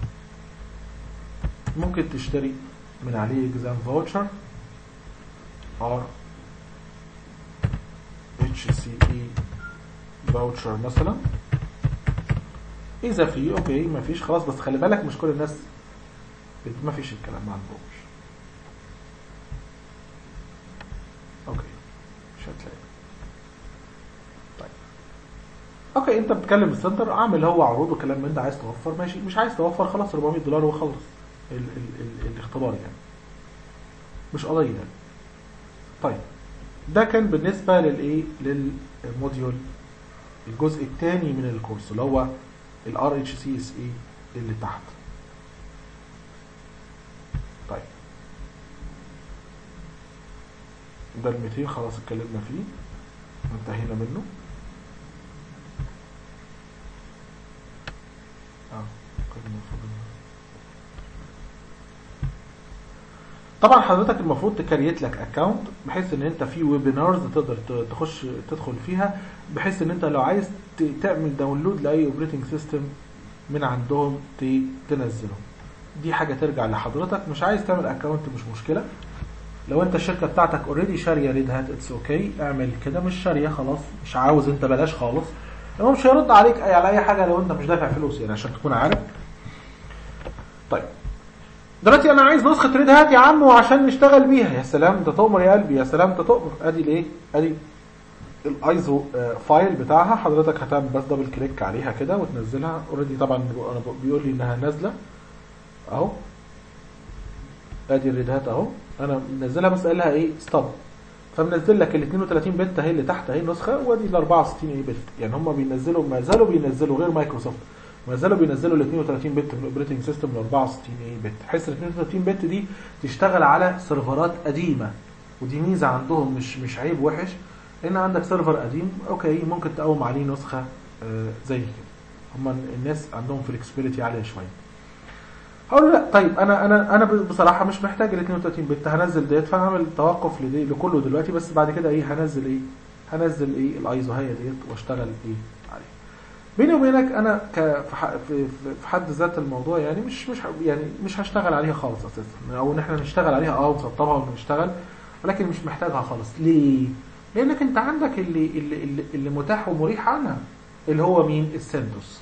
A: ممكن تشتري من عليه اكزام فاوتشر ار اتش سي اي فاوتشر مثلا اذا في اوكي ما فيش خلاص بس خلي بالك مش كل الناس ما فيش الكلام ما عندهمش اوكي مش هتلاقي طيب اوكي انت بتكلم السنتر عامل هو عروض وكلام من ده عايز توفر ماشي مش عايز توفر خلاص 400 دولار وخلص ال ال ال الاختبار يعني مش قضيه يعني طيب ده كان بالنسبه للايه للموديول الجزء الثاني من الكورس اللي هو الار اتش سي اس اي اللي تحت طيب ده ال 200 خلاص اتكلمنا فيه انتهينا منه اه كان المفروض إن- طبعا حضرتك المفروض تكريت لك اكونت بحيث ان انت في ويبينارز تقدر ت- تخش تدخل فيها بحيث ان انت لو عايز ت- تعمل داونلود لاي اوبريتنج سيستم من عندهم ت- تنزله دي حاجه ترجع لحضرتك مش عايز تعمل اكونت مش مشكله لو انت الشركه بتاعتك اوريدي شاريه ريد هات اتس اوكي اعمل كده مش شاريه خلاص مش عاوز انت بلاش خالص هو مش هيرد عليك أي على اي حاجه لو انت مش دافع فلوس يعني عشان تكون عارف طيب دلوقتي انا عايز نسخه ريد هات يا عم وعشان نشتغل بيها يا سلام انت تؤمر يا قلبي يا سلام انت تؤمر ادي الايه ادي الايزو آه، فايل بتاعها حضرتك هتعمل بس دبل كليك عليها كده وتنزلها اوريدي طبعا انا بيقول لي انها نازله اهو ادي الريد هات اهو انا منزلها بس قال لها ايه ستوب فمنزل لك ال 32 بت اهي اللي تحت اهي نسخه وادي ال 64 ايه بت يعني هم بينزلوا ما زالوا بينزلوا غير مايكروسوفت ما زالوا بينزلوا ال 32 بت من الاوبريتنج سيستم ل 64 ايه بت بحيث ال 32 بت دي تشتغل على سيرفرات قديمه ودي ميزه عندهم مش مش عيب وحش ان عندك سيرفر قديم اوكي ممكن تقوم عليه نسخه آه، زي كده هم الناس عندهم فلكسبيليتي عاليه شويه هقول له لا طيب انا انا انا بصراحه مش محتاج ال 32 بت هنزل ديت فهعمل توقف لدي لكله دلوقتي بس بعد كده ايه هنزل ايه هنزل ايه الايزو هي ديت واشتغل ايه عليه بيني وبينك انا ك في ح- في في- في حد ذات الموضوع يعني مش مش ه- يعني مش هشتغل عليها خالص اساسا او ان احنا نشتغل عليها اه ونسطبها ونشتغل ولكن مش محتاجها خالص ليه؟ لانك انت عندك اللي اللي اللي, اللي متاح ومريح عنها اللي هو مين؟ السنتوس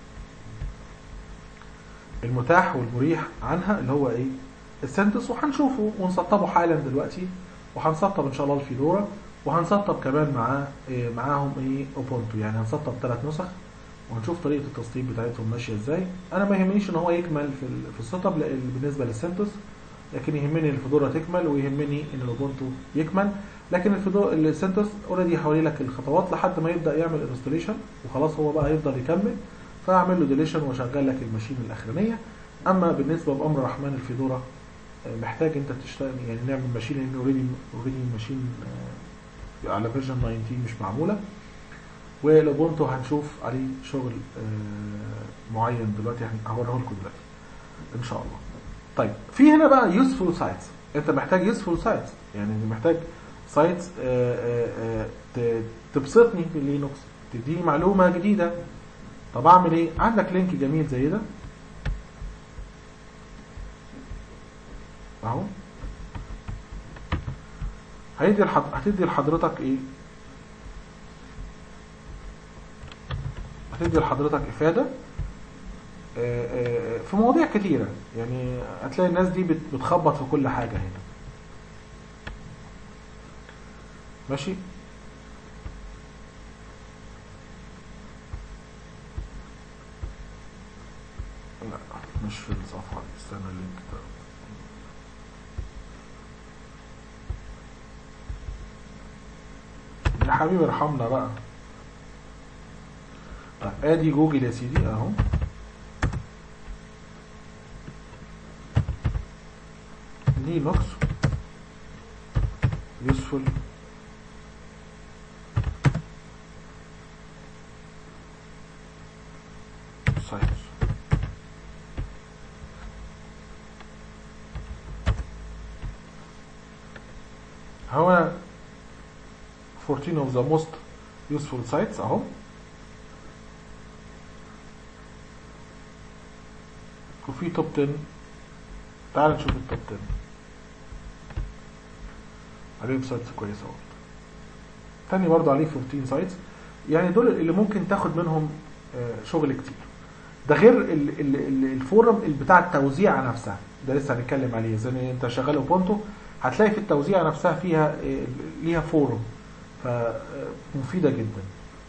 A: المتاح والمريح عنها اللي هو ايه السنتس وهنشوفه ونسطبه حالا دلوقتي وهنسطب ان شاء الله الفيدورا وهنسطب كمان معاه إيه معاهم ايه اوبونتو يعني هنسطب ثلاث نسخ وهنشوف طريقه التسطيب بتاعتهم ماشيه ازاي انا ما يهمنيش ان هو يكمل في ال- في السيت اب لأن بالنسبه للسنتوس لكن يهمني الفيدورا تكمل ويهمني ان الاوبونتو يكمل لكن الفيدو السنتوس اوريدي حوالي لك الخطوات لحد ما يبدا يعمل انستليشن وخلاص هو بقى يفضل يكمل فاعمل له ديليشن واشغل لك الماشين الاخرانيه اما بالنسبه بامر الرحمن الفيدورا آه، محتاج انت تشتغل يعني نعمل ماشين لان اوريدي اوريدي الماشين آه، على فيرجن 19 مش معموله والاوبونتو هنشوف عليه شغل آه، معين دلوقتي يعني هوريه لكم دلوقتي ان شاء الله طيب في هنا بقى يوسفول سايتس انت محتاج يوسفول سايتس يعني محتاج سايتس تبسطني في لينوكس تديني معلومه جديده طب اعمل ايه عندك لينك جميل زي ده اهو هيدي الحض... هتدي لحضرتك ايه هتدي لحضرتك افاده آه، آه، في مواضيع كتيرة يعني هتلاقي الناس دي بت- بتخبط في كل حاجة هنا ماشي لا مش في الصفحة دي استنى اللينك ده يا حبيبي ارحمنا بقى طيب ادي جوجل يا سيدي اهو لينوكس يوسفول سايتس هو 14 of the most useful sites اهو وفي توب 10 تعال نشوف التوب 10 عليهم سايتس كويسه برضه تاني برضه عليه 14 سايتس يعني دول اللي ممكن تاخد منهم آه، شغل كتير ده غير ال ال ال الفورم اللي بتاع التوزيع نفسها ده لسه هنتكلم عليه زي ما انت شغال اوبونتو هتلاقي في التوزيع نفسها فيها آه، ليها فورم فمفيده جدا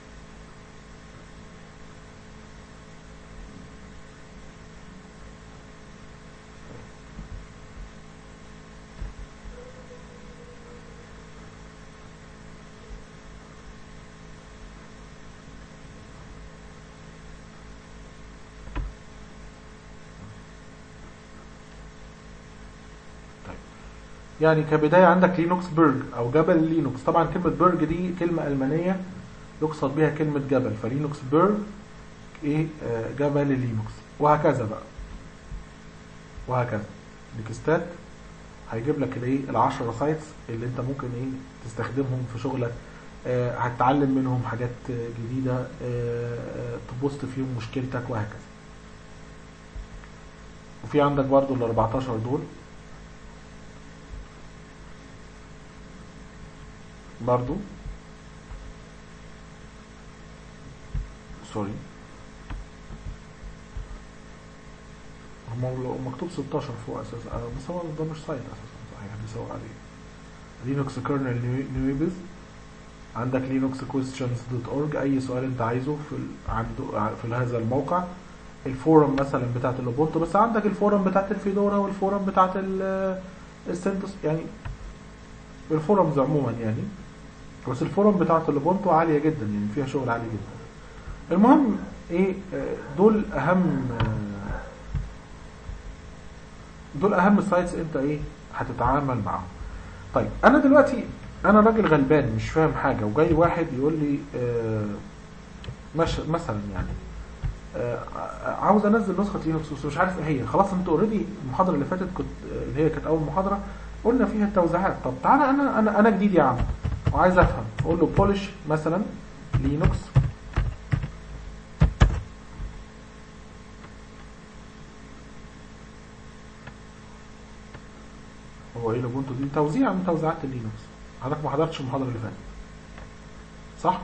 A: يعني كبداية عندك لينوكس بيرج أو جبل لينوكس طبعا كلمة بيرج دي كلمة ألمانية يقصد بها كلمة جبل فلينوكس بيرج إيه آه، جبل لينوكس وهكذا بقى وهكذا نكستات هيجيب لك الايه العشرة سايتس اللي انت ممكن ايه تستخدمهم في شغلك آه، هتتعلم منهم حاجات آه، جديدة آه، آه، تبوست فيهم مشكلتك وهكذا وفي عندك برضو ال 14 دول برضو سوري هم مكتوب 16 فوق اساسا آه، بس هو ده مش سايت اساسا صحيح بيسوق عليه لينوكس كيرنل نيويبز عندك لينوكس كويستشنز دوت اورج اي سؤال انت عايزه في ال- عنده في هذا الموقع الفورم مثلا بتاعت الاوبونتو بس عندك الفورم بتاعت الفيدورا والفورم بتاعت ال- السنتوس يعني الفورمز عموما يعني بس الفورم بتاعت الاوبونتو عاليه جدا يعني فيها شغل عالي جدا المهم ايه آه، دول اهم آه، دول اهم سايتس انت ايه هتتعامل معاهم طيب انا دلوقتي انا راجل غلبان مش فاهم حاجه وجاي واحد يقول لي آه، مش مثلا يعني آه، عاوز انزل نسخه لينكس بس مش عارف ايه هي خلاص انت اوريدي المحاضره اللي فاتت كنت آه، اللي هي كانت اول محاضره قلنا فيها التوزيعات طب تعالى انا انا انا جديد يا عم وعايز افهم اقول له بولش مثلا لينكس هو ايه الاوبونتو دي توزيع من توزيعات اللينكس حضرتك ما حضرتش المحاضره اللي فاتت صح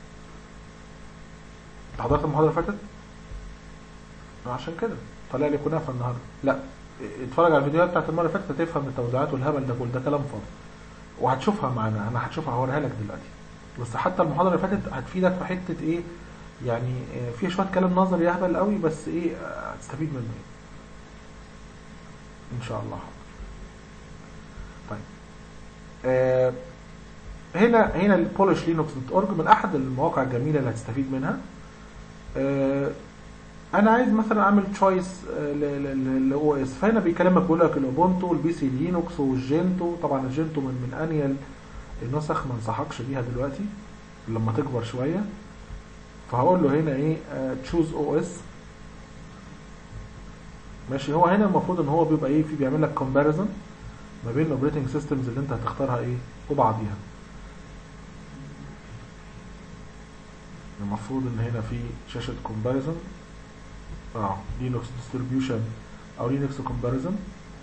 A: انت حضرت المحاضره اللي فاتت عشان كده طلع لي كنافه النهارده لا اتفرج على الفيديوهات بتاعت المره اللي فاتت هتفهم التوزيعات والهبل ده كله ده كلام فاضي وهتشوفها معانا انا هتشوفها هوريها لك دلوقتي بس حتى المحاضره اللي فاتت هتفيدك في حته ايه يعني آه، فيها شويه كلام نظري يهبل قوي بس ايه آه، هتستفيد منه إيه. ان شاء الله طيب آه هنا هنا البولش لينوكس دوت اورج من احد المواقع الجميله اللي هتستفيد منها آه انا عايز مثلا اعمل تشويس لاو اس فهنا بيكلمك بيقول لك الاوبونتو والبي سي لينوكس والجينتو طبعا الجينتو من من انيل النسخ ما انصحكش بيها دلوقتي لما تكبر شويه فهقول له هنا ايه تشوز او اس ماشي هو هنا المفروض ان هو بيبقى ايه في بيعمل لك كومباريزون ما بين الاوبريتنج سيستمز اللي انت هتختارها ايه وبعضيها المفروض ان هنا في شاشة كومباريزون اه لينكس ديستريبيوشن او لينكس كومباريزون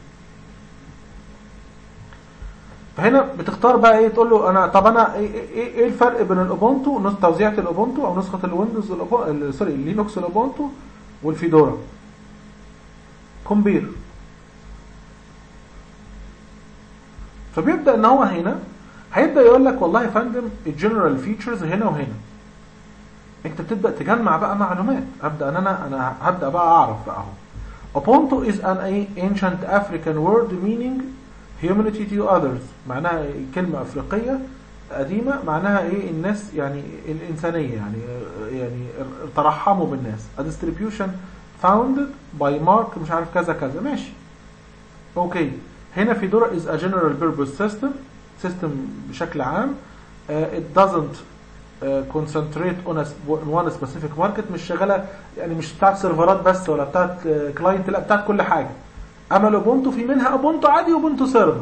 A: فهنا بتختار بقى ايه تقول له انا طب انا ايه, إيه, إيه الفرق بين الاوبونتو نسخه توزيعه الاوبونتو او نسخه الويندوز الأوبو- ال- سوري اللينكس الاوبونتو والفيدورا كومبير فبيبدا ان هو هنا هيبدا يقول لك والله يا فندم الجنرال فيتشرز هنا وهنا انت بتبدا تجمع بقى معلومات ابدا ان انا انا هبدا بقى اعرف بقى اهو Ubuntu is an ancient African word meaning humanity to others معناها كلمة أفريقية قديمة معناها إيه الناس يعني الإنسانية يعني يعني ترحموا بالناس a distribution founded by Mark مش عارف كذا كذا ماشي أوكي هنا فيدورا is a general purpose system system بشكل عام uh, it doesn't uh, concentrate on, a, on one specific market مش شغالة يعني مش بتاعت سيرفرات بس ولا بتاعت كلاينت لا بتاعت كل حاجة اما الاوبونتو في منها اوبونتو عادي واوبونتو سيرفر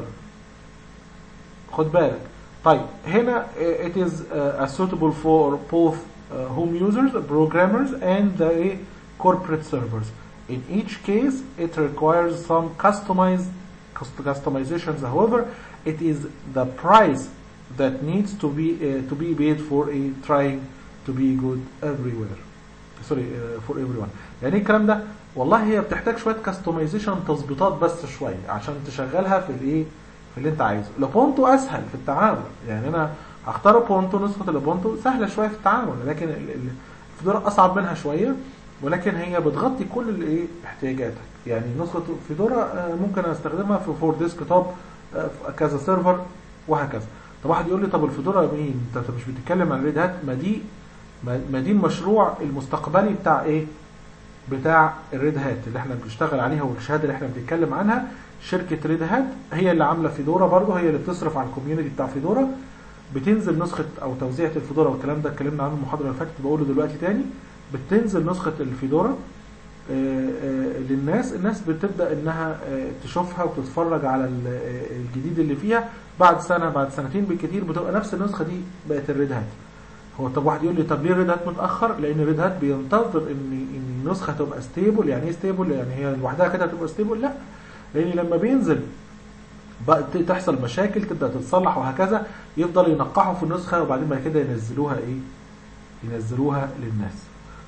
A: خد بالك طيب هنا uh, it is uh, a suitable for both uh, home users programmers and the uh, corporate servers in each case it requires some customized cust- customizations however it is the price that needs to be uh, to be paid for a trying to be good everywhere سوري فور ايفري ون يعني ايه الكلام ده والله هي بتحتاج شويه كاستمايزيشن تظبيطات بس شويه عشان تشغلها في الايه في اللي انت عايزه الاوبونتو اسهل في التعامل يعني انا هختار اوبونتو نسخه الاوبونتو سهله شويه في التعامل لكن ال- ال- الفيدورا اصعب منها شويه ولكن هي بتغطي كل الايه احتياجاتك يعني نسخه فيدورا آه، ممكن استخدمها في فور ديسك توب آه، في كذا سيرفر وهكذا طب واحد يقول لي طب الفيدورا مين انت أنت مش بتتكلم عن ريد هات ما دي ما ما دي المشروع المستقبلي بتاع ايه بتاع الريد هات اللي احنا بنشتغل عليها والشهاده اللي احنا بنتكلم عنها شركه ريد هات هي اللي عامله فيدورا برضه هي اللي بتصرف على الكوميونتي بتاع فيدورا بتنزل نسخه او توزيعه الفيدورا والكلام ده اتكلمنا عنه المحاضره اللي فاتت بقوله دلوقتي تاني بتنزل نسخه الفيدورا آه، آه، للناس الناس بتبدا انها آه، تشوفها وتتفرج على ال- آه، الجديد اللي فيها بعد سنه بعد سنتين بالكتير بتبقى نفس النسخه دي بقت الريد هات هو طب واحد يقول لي طب ليه ريد هات متاخر لان ريد هات بينتظر ان ان النسخه تبقى ستيبل يعني ايه ستيبل يعني هي لوحدها كده هتبقى ستيبل لا لان لما بينزل بقى ت- تحصل مشاكل تبدا تتصلح وهكذا يفضل ينقحوا في النسخه وبعدين بعد كده ينزلوها ايه ينزلوها للناس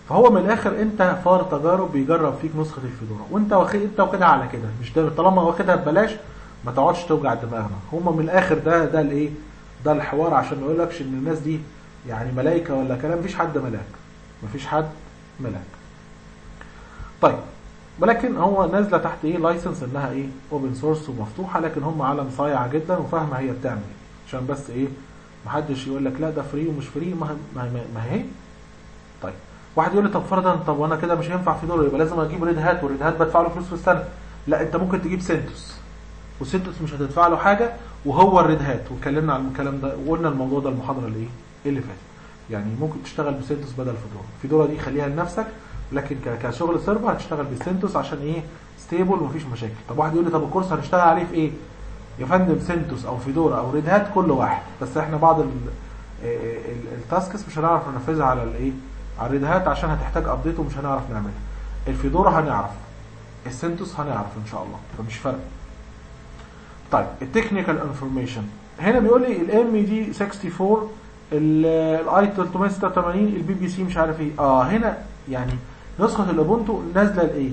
A: فهو من الاخر انت فار تجارب بيجرب فيك نسخه الفيدورا وانت واخد انت واخدها على كده مش ده طالما واخدها ببلاش ما تقعدش توجع دماغنا هما من الاخر ده ده الايه ده الحوار عشان ما يقولكش ان الناس دي يعني ملائكه ولا كلام مفيش حد ملاك مفيش حد ملاك طيب ولكن هو نازله تحت ايه لايسنس انها ايه اوبن سورس ومفتوحه لكن هم عالم صايع جدا وفاهمه هي بتعمل ايه عشان بس ايه محدش يقول لك لا ده فري ومش فري ما ما, ما هي طيب واحد يقول لي طب فرضا طب وانا كده مش هينفع في دول يبقى لازم اجيب ريد هات والريد هات بدفع له فلوس في السنه لا انت ممكن تجيب سنتوس وسنتوس مش هتدفع له حاجه وهو الريد هات واتكلمنا عن الكلام ده وقلنا الموضوع ده المحاضره اللي ايه اللي فاتت يعني ممكن تشتغل بسنتوس بدل فيدورا فيدورا دي خليها لنفسك لكن كشغل سيرفر هتشتغل بالسنتوس عشان ايه ستيبل ومفيش مشاكل طب واحد يقول لي طب الكورس هنشتغل عليه في ايه يا فندم سنتوس او فيدورا او ريد هات كل واحد بس احنا بعض التاسكس مش هنعرف ننفذها على الايه على الريد هات عشان هتحتاج ابديت ومش هنعرف نعملها الفيدورا هنعرف السنتوس هنعرف ان شاء الله فمش فرق طيب التكنيكال انفورميشن هنا بيقول لي الام دي 64 الاي 386 البي بي سي مش عارف ايه اه هنا يعني نسخه الاوبونتو نازله لايه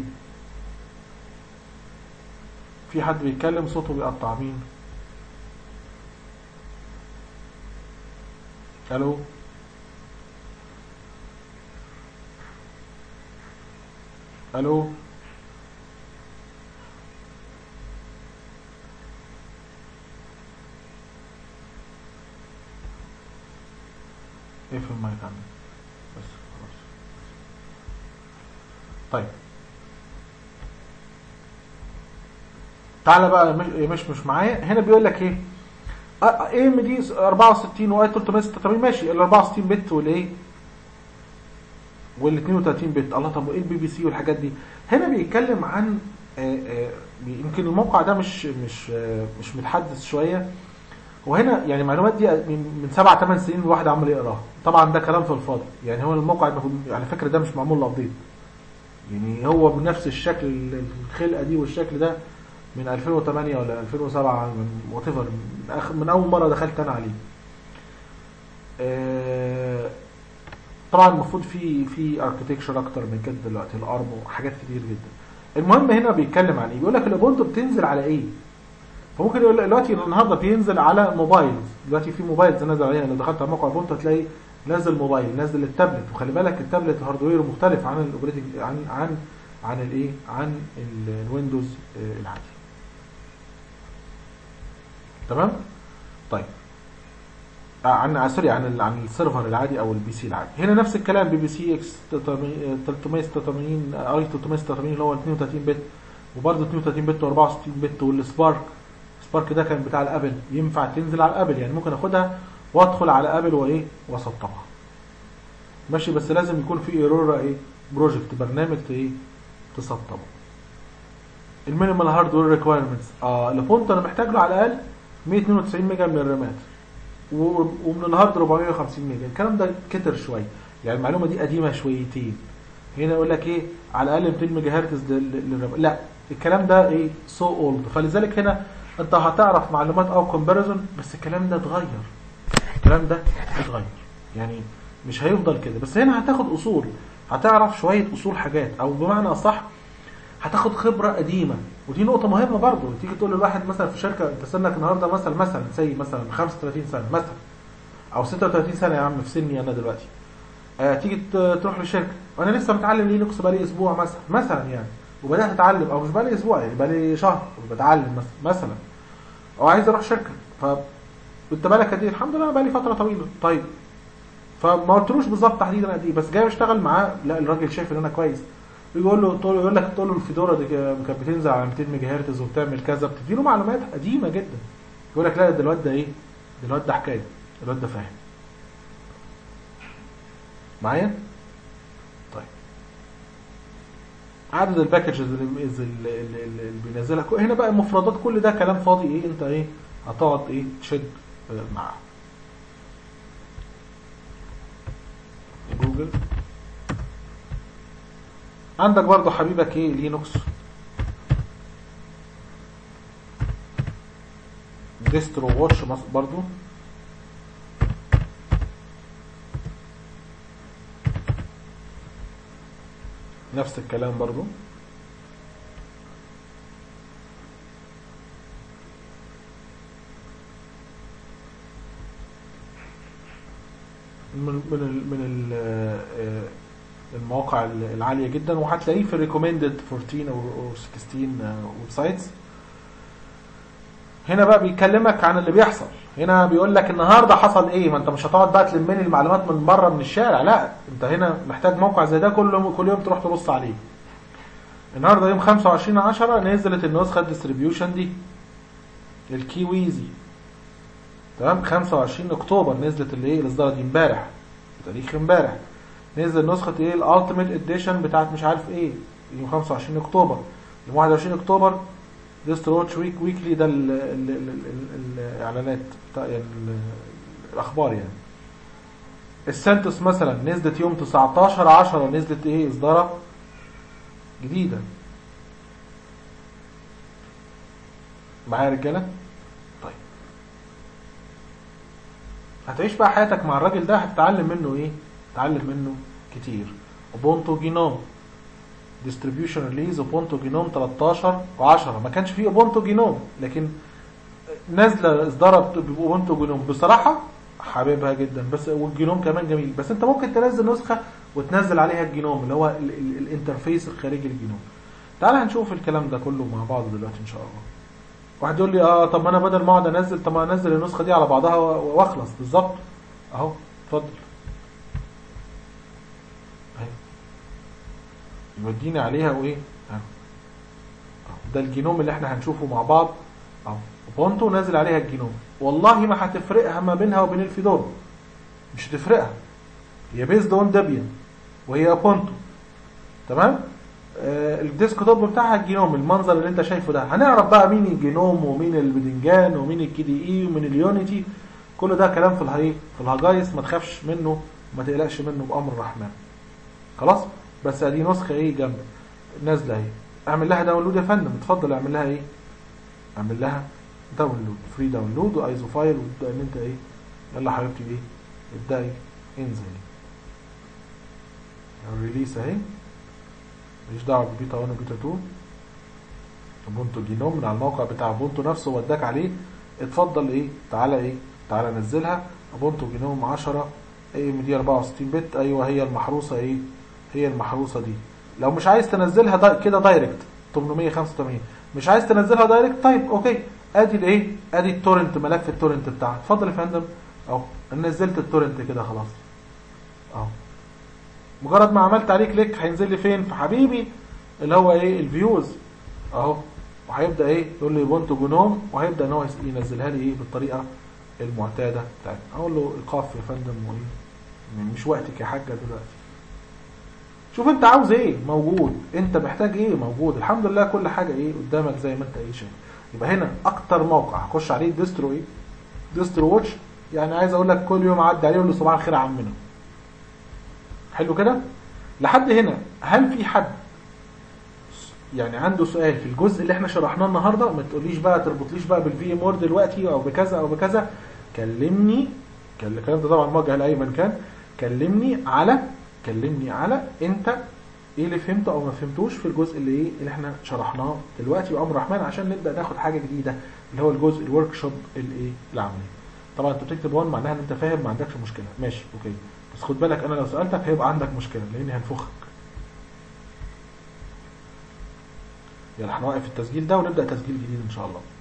A: في حد بيتكلم صوته بيقطع مين الو الو اقفل المايك عندك بس خلاص طيب تعالى بقى مش مش معايا هنا بيقول لك ايه اي ام دي 64 واي 386 ماشي ال 64 بت والايه وال 32 بت الله طب وايه البي بي سي والحاجات دي هنا بيتكلم عن آآ آآ يمكن الموقع ده مش مش مش متحدث شويه وهنا يعني المعلومات دي من من سبع ثمان سنين الواحد عمال يقراها طبعا ده كلام في الفاضي يعني هو الموقع على فكره ده مش معمول له ابديت يعني هو بنفس الشكل الخلقه دي والشكل ده من 2008 ولا 2007 من وات من, أخ من اول مره دخلت انا عليه آه طبعا المفروض في في اركتكشر اكتر من كده دلوقتي الارم وحاجات كتير جدا المهم هنا بيتكلم عن ايه بيقول لك الاوبونتو بتنزل على ايه فممكن يقول دلوقتي النهارده بينزل على موبايل دلوقتي في موبايل نازل علينا لو دخلت على موقع اوبونتو هتلاقي نازل موبايل نازل التابلت وخلي بالك التابلت هاردوير مختلف عن الاوبريتنج عن عن عن الايه عن الويندوز العادي تمام طيب عن سوري عن عن السيرفر العادي او البي سي العادي هنا نفس الكلام بي بي سي اكس 386 اي 386 اللي هو 32 بت وبرده 32 بت و64 بت والسبارك سبارك ده كان بتاع الابل ينفع تنزل على الابل يعني ممكن اخدها وادخل على ابل وايه واسطبها ماشي بس لازم يكون في ايرور ايه بروجكت برنامج ايه تسطبه المينيمال هاردوير ريكويرمنتس اه الفونت انا محتاج له على الاقل 192 ميجا من الرامات ومن الهارد 450 ميجا الكلام ده كتر شويه يعني المعلومه دي قديمه شويتين هنا يقول لك ايه على الاقل 200 ميجا هرتز للرام لا الكلام ده ايه سو so اولد فلذلك هنا انت هتعرف معلومات او كومباريزون بس الكلام ده اتغير الكلام ده اتغير يعني مش هيفضل كده بس هنا هتاخد اصول هتعرف شويه اصول حاجات او بمعنى اصح هتاخد خبره قديمه ودي نقطه مهمه برضه تيجي تقول لواحد مثلا في شركه انت سنك النهارده مثلا مثلا زي مثلا 35 سنه مثلا او 36 سنه يا عم في سني انا دلوقتي آه تيجي تروح للشركه وانا لسه متعلم لينكس بقالي اسبوع مثلا مثلا يعني وبدات اتعلم او مش بقالي اسبوع يعني بقالي شهر بتعلم مثلا مثلا او عايز اروح شركه ف انت بالك قد ايه الحمد لله انا بقالي فتره طويله طيب فما قلتلوش بالظبط تحديدا قد ايه بس جاي اشتغل معاه لا الراجل شايف ان انا كويس يقول له تقول يقول لك تقول له الفيدورا دي كانت بتنزل على 200 ميجا هرتز وبتعمل كذا بتدي له معلومات قديمه جدا يقول لك لا ده الواد ده ايه ده الواد ده حكايه الواد ده فاهم معايا طيب عدد الباكجز اللي, اللي, اللي بينزلها هنا بقى المفردات كل ده كلام فاضي ايه انت ايه هتقعد ايه تشد معاه جوجل عندك برضو حبيبك ايه لينوكس ديسترو واتش برضو نفس الكلام برضو من من ال من ال آه، المواقع العالية جدا وهتلاقيه في ريكومندد 14 او 16 ويب سايتس هنا بقى بيكلمك عن اللي بيحصل هنا بيقول لك النهارده حصل ايه ما انت مش هتقعد بقى تلم لي المعلومات من بره من الشارع لا انت هنا محتاج موقع زي ده كل يوم كل يوم تروح تبص عليه النهارده يوم 25 10 نزلت النسخه الديستريبيوشن دي الكيويزي تمام 25 اكتوبر نزلت اللي ايه الاصدار دي امبارح تاريخ امبارح نزل نسخه ايه الالتيميت اديشن بتاعت مش عارف ايه يوم 25 اكتوبر يوم 21 اكتوبر ديسترو واتش ويك ويكلي ده ال ال ال ال الاعلانات بتاع يعني ال- الاخبار يعني السنتوس مثلا نزلت يوم 19 10 نزلت ايه اصداره جديده معايا يا رجاله طيب هتعيش بقى حياتك مع الراجل ده هتتعلم منه ايه تتعلم منه كتير اوبونتو جينوم ديستريبيوشن ريليز اوبونتو جينوم 13 و10 ما كانش فيه اوبونتو جينوم لكن نازله اصدار باوبونتو جينوم بصراحه حاببها جدا بس والجينوم كمان جميل بس انت ممكن تنزل نسخه وتنزل عليها الجينوم اللي هو ال- ال- الانترفيس الخارجي للجينوم تعال هنشوف الكلام ده كله مع بعض دلوقتي ان شاء الله واحد يقول لي اه طب ما انا بدل ما اقعد انزل طب ما انزل النسخه دي على بعضها و- واخلص بالظبط اهو اتفضل اهي يوديني عليها وايه اهو أهو. ده الجينوم اللي احنا هنشوفه مع بعض اهو اوبونتو نازل عليها الجينوم والله ما هتفرقها ما بينها وبين الفيدورا مش هتفرقها هي بيزد اون ديبيان وهي اوبونتو تمام آه الديسك توب بتاعها الجينوم المنظر اللي انت شايفه ده هنعرف بقى مين الجينوم ومين البدنجان ومين الكي دي اي ومين اليونيتي كل ده كلام في الهي في الهجايس ما تخافش منه وما تقلقش منه بامر الرحمن خلاص بس ادي نسخه ايه جنب نازله اهي اعمل لها داونلود يا فندم اتفضل اعمل لها ايه اعمل لها داونلود فري داونلود وايزو فايل وتبدا ان انت ايه يلا حبيبتي ايه ابداي انزل الريليس اهي ماليش دعوه ببيتا 1 وبيتا 2 اوبونتو جينوم من على الموقع بتاع اوبونتو نفسه وداك عليه اتفضل ايه تعالى ايه تعالى نزلها اوبونتو جينوم 10 اي ام دي 64 بت ايوه هي المحروسه ايه هي المحروسه دي لو مش عايز تنزلها دا كده دايركت 885 مش عايز تنزلها دايركت طيب اوكي ادي الايه ادي التورنت ملف التورنت بتاعك اتفضل يا فندم اهو نزلت التورنت كده خلاص اهو مجرد ما عملت عليه كليك هينزل لي فين في حبيبي اللي هو ايه الفيوز اهو وهيبدا ايه يقول لي بونتو جنوم وهيبدا ان هو يس- ينزلها لي ايه بالطريقه المعتاده بتاعتنا اقول له ايقاف يا فندم وايه مش وقتك يا حاجه دلوقتي شوف انت عاوز ايه موجود انت محتاج ايه موجود الحمد لله كل حاجه ايه قدامك زي ما انت ايه شايف يبقى هنا اكتر موقع هخش عليه ديسترو ايه ديسترو واتش يعني عايز اقول لك كل يوم عدى عليه اقول له صباح الخير يا عمنا حلو كده لحد هنا هل في حد يعني عنده سؤال في الجزء اللي احنا شرحناه النهارده ما تقوليش بقى تربطليش بقى بالفي ام وورد دلوقتي او بكذا او بكذا كلمني كان الكلام ده طبعا موجه لايمن كان كلمني على كلمني على انت ايه اللي فهمته او ما فهمتوش في الجزء اللي ايه اللي احنا شرحناه دلوقتي بامر الرحمن عشان نبدا ناخد حاجه جديده اللي هو الجزء الورك شوب الايه العملي طبعا انت بتكتب 1 معناها ان انت فاهم ما عندكش مشكله ماشي اوكي بس خد بالك انا لو سالتك هيبقى عندك مشكله لاني هنفخك يلا هنوقف التسجيل ده ونبدا تسجيل جديد ان شاء الله